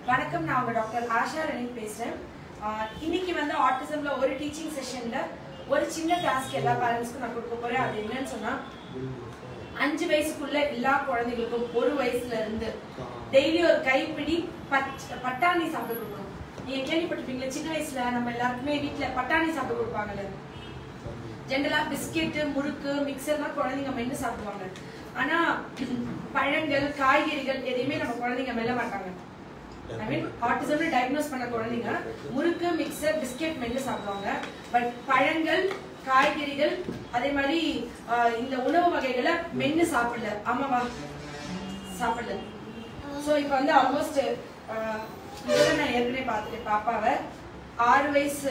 வணக்கம் நான் உங்க டாக்டர் ஆஷா ரணி பேசுறேன் ஆஹ் இன்னைக்கு வந்து ஆட்டிசம்ல ஒரு டீச்சிங் செஷன்ல ஒரு சின்ன டாஸ்க் எல்லா பேரண்ட்ஸ்க்கும் நான் கொடுக்க போறேன் அது என்னன்னு சொன்னா அஞ்சு வயசுக்குள்ள எல்லா குழந்தைகளுக்கும் ஒரு வயசுல இருந்து டெய்லி ஒரு கைப்பிடி பச்ச- பட்டாணி சாப்பிட்டு கொடுக்கணும் நீங்க கேள்விப்பட்டிருப்பீங்களா சின்ன வயசுல நம்ம எல்லாருக்குமே வீட்ல பட்டாணி சாப்பிட்டு கொடுப்பாங்கல்ல ஜென்ரலா பிஸ்கெட் முறுக்கு மிக்சர்லாம் குழந்தைங்க மென்னு சாப்பிடுவாங்க ஆனா பழங்கள் காய்கறிகள் எதையுமே நம்ம குழந்தைங்க மெல்ல மாட்டாங்க ஐ மீன் ஆட்டிசம்னு டயக்னோஸ் பண்ண குழந்தைங்க முறுக்கு மிக்சர் பிஸ்கெட் மென்னு சாப்பிடுவாங்க பட் பழங்கள் காய்கறிகள் அதே மாதிரி ஆஹ், இந்த உணவு வகைகளை மென்னு சாப்பிடல ஆமாவா சாப்பிடல ஸோ இப்போ வந்து ஆல்மோஸ்ட் இதெல்லாம் நான் ஏற்கனவே பார்த்துட்டேன் பாப்பாவை ஆறு வயசு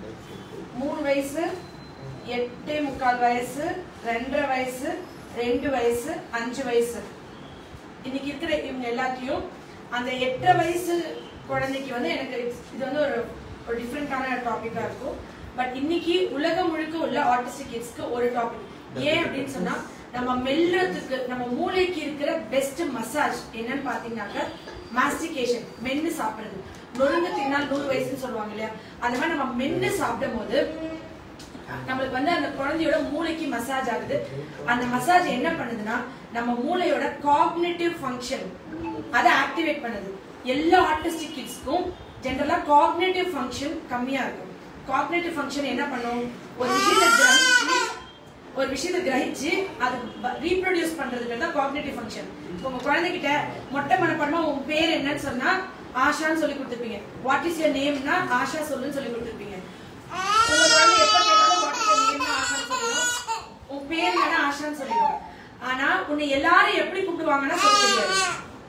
மூணு வயசு எட்டே முக்கால் வயசு ரெண்டரை வயசு ரெண்டு வயசு அஞ்சு வயசு இன்னைக்கு இருக்கிற இவங்க எல்லாத்தையும் அந்த எட்டரை வயசு குழந்தைக்கு வந்து எனக்கு இது வந்து ஒரு ஒரு டிஃப்ரெண்டான டாபிக்கா இருக்கும் பட் இன்னைக்கு உலகம் முழுக்க உள்ள ஆர்டிஸ்டிக் கிட்ஸ்க்கு ஒரு டாபிக் ஏன் அப்படின்னு சொன்னா நம்ம மெல்றதுக்கு நம்ம மூளைக்கு இருக்கிற பெஸ்ட் மசாஜ் என்னன்னு பாத்தீங்கன்னாக்க மாஸ்டிகேஷன் மென்னு சாப்பிடுறது நொறுங்க தின்னால் நூறு வயசுன்னு சொல்லுவாங்க இல்லையா அந்த மாதிரி நம்ம மென்னு சாப்பிடும் போது நம்மளுக்கு வந்து அந்த குழந்தையோட மூளைக்கு மசாஜ் ஆகுது அந்த மசாஜ் என்ன பண்ணுதுன்னா நம்ம மூளையோட காக்னிட்டிவ் ஃபங்க்ஷன் அதை ஆக்டிவேட் பண்ணுது எல்லா ஆர்டிஸ்டிக் கிட்ஸ்க்கும் ஜென்ரலா காக்னிட்டிவ் ஃபங்க்ஷன் கம்மியா இருக்கும் காக்னிட்டிவ் ஃபங்க்ஷன் என்ன பண்ணும் ஒரு விஷயத்தை கிரகிச்சு ஒரு விஷயத்தை கிரகிச்சு அது ரீப்ரொடியூஸ் பண்றதுக்கு தான் காக்னிட்டிவ் ஃபங்க்ஷன் உங்க குழந்தைகிட்ட மொட்டை மனப்பாடமா உன் பேர் என்னன்னு சொன்னா ஆஷான்னு சொல்லி கொடுத்துருப்பீங்க வாட் இஸ் யர் நேம்னா ஆஷா சொல்லுன்னு சொல்லி கொடுத்துருப்பீங்க உங்க குழந்தை எப்ப கேட்டாலும் வாட் இஸ் யர் நேம்னா ஆஷான்னு சொல்லிடும் உன் பேர் வேணா ஆஷான்னு சொல்லிடும் ஆனா உன்னை எல்லாரும் எப்படி கூப்பிடுவாங்கன்னா சொல்ல தெரியாது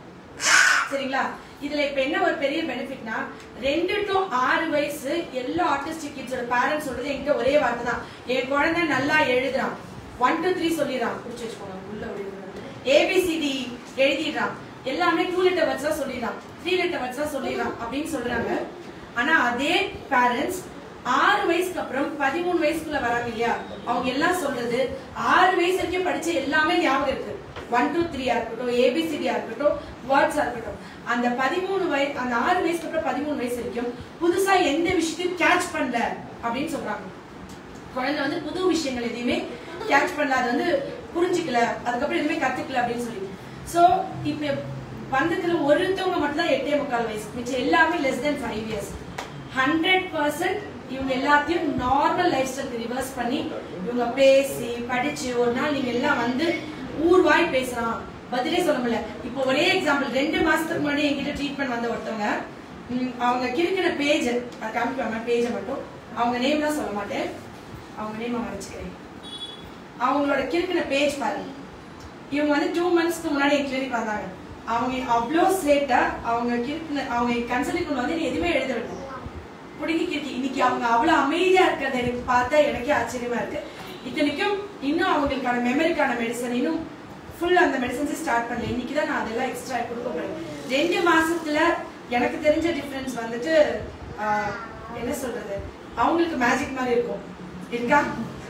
சரிங்களா இதுல இப்ப என்ன ஒரு பெரிய பெனிஃபிட்னா ரெண்டு டு ஆறு வயசு எல்லா ஆர்டிஸ்டிக் கிட்ஸோட பேரண்ட்ஸ் சொல்றது என்கிட்ட ஒரே வார்த்தை தான் என் குழந்தை நல்லா எழுதுறான் ஒன் டூ த்ரீ சொல்லிடுறான் பிடிச்சி வச்சுக்கோங்க உள்ள ஏபிசிடி எழுதிடுறான் எல்லாமே டூ லெட்டர் வேர்ட்ஸ் தான் சொல்லிடுறான் த்ரீ லெட்டர் வேர்ட்ஸ் தான் சொல்லிடுறான் அப்படின்னு சொல்றாங்க ஆனா அதே பேரண்ட்ஸ் ஆறு வயசுக்கு அப்புறம் பதிமூணு வயசுக்குள்ள வராங்க இல்லையா அவங்க எல்லாம் சொல்றது ஆறு வயசு வரைக்கும் படிச்ச எல்லாமே ஞாபகம் இருக்கு ஒன் டூ த்ரீயா இருக்கட்டும் ஏபிசிடியா இருக்கட்டும் வேர்ட்ஸா இருக்கட்டும் அந்த பதிமூணு வயசு அந்த ஆறு வயசுக்கு அப்புறம் பதிமூணு வயசு வரைக்கும் புதுசா எந்த விஷயத்தையும் கேட்ச் பண்ணல அப்படின்னு சொல்றாங்க குழந்தை வந்து புது விஷயங்கள் எதையுமே கேட்ச் பண்ணல அது வந்து புரிஞ்சுக்கல அதுக்கப்புறம் எதுவுமே கத்துக்கல அப்படின்னு சொல்லி சோ இப்ப வந்ததுல ஒருத்தவங்க மட்டும் தான் எட்டே முக்கால் வயசு மிச்சம் எல்லாமே less than five years hundred percent இவங்க எல்லாத்தையும் நார்மல் லைஃப் ஸ்டைல் ரிவர்ஸ் பண்ணி இவங்க பேசி படிச்சு ஒரு நாள் நீங்க எல்லாம் வந்து ஊர்வாய் பேசுறான் பதிலே சொல்ல முடியல இப்போ ஒரே எக்ஸாம்பிள் ரெண்டு மாசத்துக்கு முன்னாடி என்கிட்ட ட்ரீட்மெண்ட் வந்த ஒருத்தவங்க ம், அவங்க கிறுக்கின பேஜ் அது காமிப்பாங்க பேஜை மட்டும் அவங்க நேம் தான் சொல்ல மாட்டேன் அவங்க நேம் அவங்க வச்சுக்கிறேன் அவங்களோட கிறுக்கின பேஜ் பாருங்க இவங்க வந்து டூ மந்த்ஸ்க்கு முன்னாடி என் கிளினிக் வந்தாங்க அவங்க அவ்வளோ ஸ்லேட்டா அவங்க கிறுக்கின அவங்க கன்சல்டிங் வந்து நீ எதுவுமே எழுத விடல பிடிங்கி கிறுக்கி இன்னைக்கு அவங்க அவ்வளவு அமைதியா இருக்கிறத எனக்கு பார்த்தா எனக்கே ஆச்சரியமா இருக்கு இத்தனைக்கும் இன்னும் அவங்களுக்கான மெமரிக்கான மெடிசன் இன்னும் ஃபுல் அந்த மெடிசன்ஸ் ஸ்டார்ட் பண்ணல இன்னைக்கு தான் நான் அதெல்லாம் எக்ஸ்ட்ரா கொடுக்க போறேன் ரெண்டு மாசத்துல எனக்கு தெரிஞ்ச டிஃபரன்ஸ் வந்துட்டு ஆஹ், என்ன சொல்றது அவங்களுக்கு மேஜிக் மாதிரி இருக்கும் இருக்கா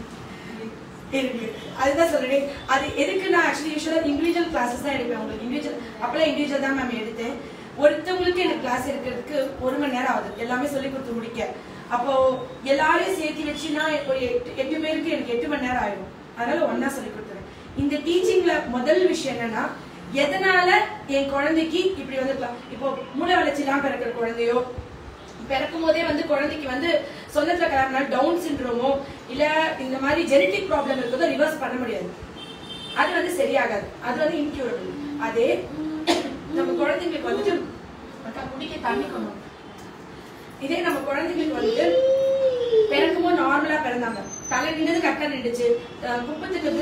இருக்கு அதுதான் சொல்றேன் அது எதுக்கு நான் ஆக்சுவலி யூஸ்வலா இண்டிவிஜுவல் கிளாஸஸ் தான் எடுப்பேன் உங்களுக்கு இண்டிவிஜுவல் அப்பெல்லாம் இண்டிவிஜுவல் தான் மேம் எடுத்தேன் ஒருத்தவங்களுக்கு எனக்கு கிளாஸ் எடுக்கிறதுக்கு ஒரு மணி நேரம் ஆகுது எல்லாமே சொல்லி கொடுத்து முடிக்க அப்போ எல்லாரையும் சேர்த்து வச்சுன்னா ஒரு எட்டு எட்டு பேருக்கு எனக்கு எட்டு மணி நேரம் ஆயிடும் அதனால ஒண்ணா சொல்லி கொடுத்துறேன் இந்த டீச்சிங்ல முதல் விஷயம் என்னன்னா எதனால என் குழந்தைக்கு இப்படி வந்து இப்போ மூளை வளர்ச்சிலாம் பிறக்கிற குழந்தையோ பிறக்கும் போதே வந்து குழந்தைக்கு வந்து சொந்தத்துல கலர்னா டவுன் சிண்ட்ரோமோ இல்ல இந்த மாதிரி ஜெனட்டிக் ப்ராப்ளம் இருக்கிறதோ ரிவர்ஸ் பண்ண முடியாது அது வந்து சரியாகாது அது வந்து இன்க்யூரபிள் அதே நம்ம குழந்தைங்களுக்கு வந்துட்டு அக்கா, குடிக்க தண்ணி கொண்டு வா. இதே நம்ம குழந்தைங்களுக்கு வந்துட்டு பிறக்கும் போது நார்மலா பிறந்தாங்க தலை நின்றது கரெக்டா நின்றுச்சு அஹ் குப்பத்துக்கு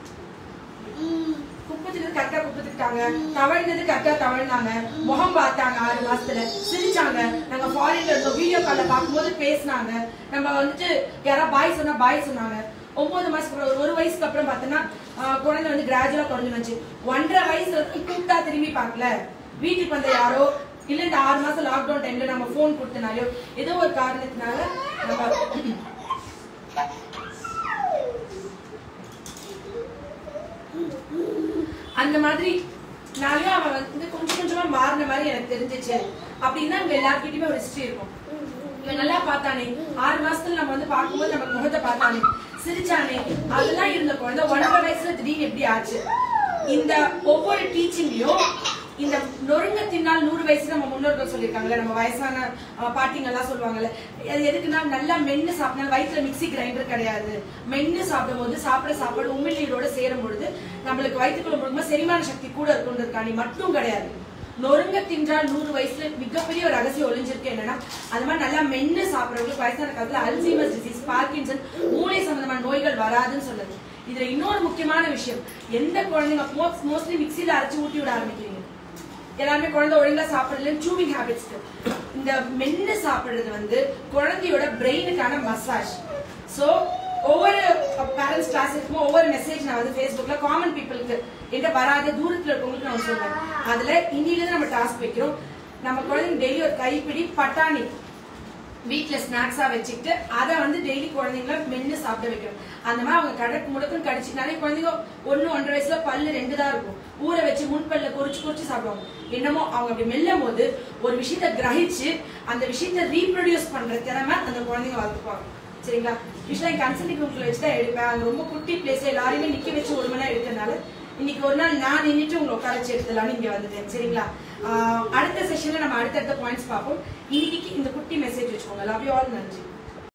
குப்பத்துக்கு கரெக்டா குப்பத்துக்கிட்டாங்க தவழ்ந்தது கரெக்டா தவழ்ந்தாங்க முகம் பார்த்தாங்க ஆறு மாசத்துல சிரிச்சாங்க நாங்க ஃபாரின்ல இருந்தோம் வீடியோ கால்ல பார்க்கும்போது பேசினாங்க நம்ம வந்துட்டு யாரா பாய் சொன்னா பாய் சொன்னாங்க ஒன்பது மாசத்துக்கு அப்புறம் ஒரு ஒரு வயசுக்கு அப்புறம் பார்த்தோன்னா ஆஹ், குழந்தை வந்து கிராஜுவலா குறைஞ்சு வந்துச்சு ஒன்றரை வயசு வரைக்கும் கூப்பிட்டா திரும்பி பார்க்கல வீட்டுக்கு வந்த யாரோ இல்ல இந்த ஆறு மாசம் லாக்டவுன் டைம்ல நம்ம போன் கொடுத்தனாலயோ ஏதோ ஒரு காரணத்தினால நம்ம அந்த மாதிரி நாளையும் அவன் வந்து கொஞ்சம் கொஞ்சமா மாறின மாதிரி எனக்கு தெரிஞ்சிச்சு அப்படின்னா இவங்க எல்லார்கிட்டயுமே ஒரு ஹிஸ்டரி இருக்கும் இவன் நல்லா பார்த்தானே ஆறு மாசத்துல நம்ம வந்து பார்க்கும்போது நம்ம முகத்தை பார்த்தானே சிரிச்சானே அதெல்லாம் இருந்த குழந்தை ஒன்றரை வயசுல திடீர்னு எப்படி ஆச்சு இந்த ஒவ்வொரு டீச்சிங்லயும் இந்த நொறுங்க தின்னால் நூறு வயசு நம்ம முன்னோர்கள் சொல்லியிருக்காங்கல்ல நம்ம வயசான அஹ், பாட்டிங்க எல்லாம் சொல்லுவாங்கல்ல அது எதுக்குன்னா நல்லா மென்னு சாப்பிட்டா வயிற்றுல மிக்ஸி கிரைண்டர் கிடையாது மென்னு சாப்பிடும் போது சாப்பிட சாப்பாடு உமிழ்நீரோட சேரும் பொழுது நம்மளுக்கு வயிற்றுக்குள்ள முழுக்க செரிமான சக்தி கூட இருக்குன்றதுக்காண்டி மட்டும் கிடையாது நொறுங்க தின்றால் நூறு வயசுல மிகப்பெரிய ஒரு ரகசியம் ஒளிஞ்சிருக்கு என்னன்னா அது மாதிரி நல்லா மென்னு சாப்பிடுறவங்களுக்கு வயசான காலத்துல அல்சீமஸ் டிசீஸ் பார்க்கின்சன் மூளை சம்பந்தமான நோய்கள் வராதுன்னு சொல்லுது இதுல இன்னொரு முக்கியமான விஷயம் எந்த குழந்தைங்க மோஸ்ட்லி மிக்ஸில அரைச்சு ஊட்டி விட ஆரம்பிக்கிறீங்க எல்லாருமே குழந்தை ஒழுங்கா சாப்பிடல சூவிங் ஹேபிட்ஸ் இந்த மென்னு சாப்பிடுறது வந்து குழந்தையோட பிரெயினுக்கான மசாஜ் சோ ஒவ்வொரு பேரண்ட்ஸ் கிளாஸ் இருக்குமோ ஒவ்வொரு மெசேஜ் நான் வந்து ஃபேஸ்புக்ல காமன் பீப்புளுக்கு என்கிட்ட வராத தூரத்துல இருக்கவங்களுக்கு நான் சொல்றேன் அதுல இன்னில இருந்து நம்ம டாஸ்க் வைக்கிறோம் நம்ம குழந்தைங்க டெய்லி ஒரு கைப்பிடி பட்டாணி வீட்ல ஸ்நாக்ஸா வச்சுக்கிட்டு அதை வந்து டெய்லி குழந்தைங்கள மென்னு சாப்பிட வைக்கணும் அந்த மாதிரி அவங்க கடக்கு முடக்குன்னு கடிச்சு நிறைய குழந்தைங்க ஒண்ணு ஒன்றரை வயசுல பல்லு ரெண்டு தான் இருக்கும் ஊற வச்சு முன்பல்ல பொறிச்சு பொறிச்சு சாப்பிடுவாங்க என்னமோ அவங்க அப்படி மெல்லும் போது ஒரு விஷயத்த கிரகிச்சு அந்த விஷயத்த ரீப்ரொடியூஸ் பண்ற திறமை அந்த குழந்தைங்க வளர்த்துப்பாங்க சரிங்களா யூஸ்வலா கன்சல்டிங் ரூம்ல வச்சு தான் எடுப்பேன் அங்க ரொம்ப குட்டி பிளேஸ் எல்லாரையுமே நிக்க வச்சு ஒரு மணி நேரம் எடுக்கிறதுனால இன்னைக்கு ஒரு நாள் நான் நின்னுட்டு உங்களை உட்கார வச்சு எடுத்துலாம்னு இங்க வந்துட்டேன் சரிங்களா ஆஹ் அடுத்த செஷன்ல நம்ம அடுத்தடுத்த பாயிண்ட்ஸ் பார்ப்போம் இன்னைக்கு இந்த குட்டி மெசேஜ் வச்சுக்கோங்க லவ் யூ ஆல் நன்றி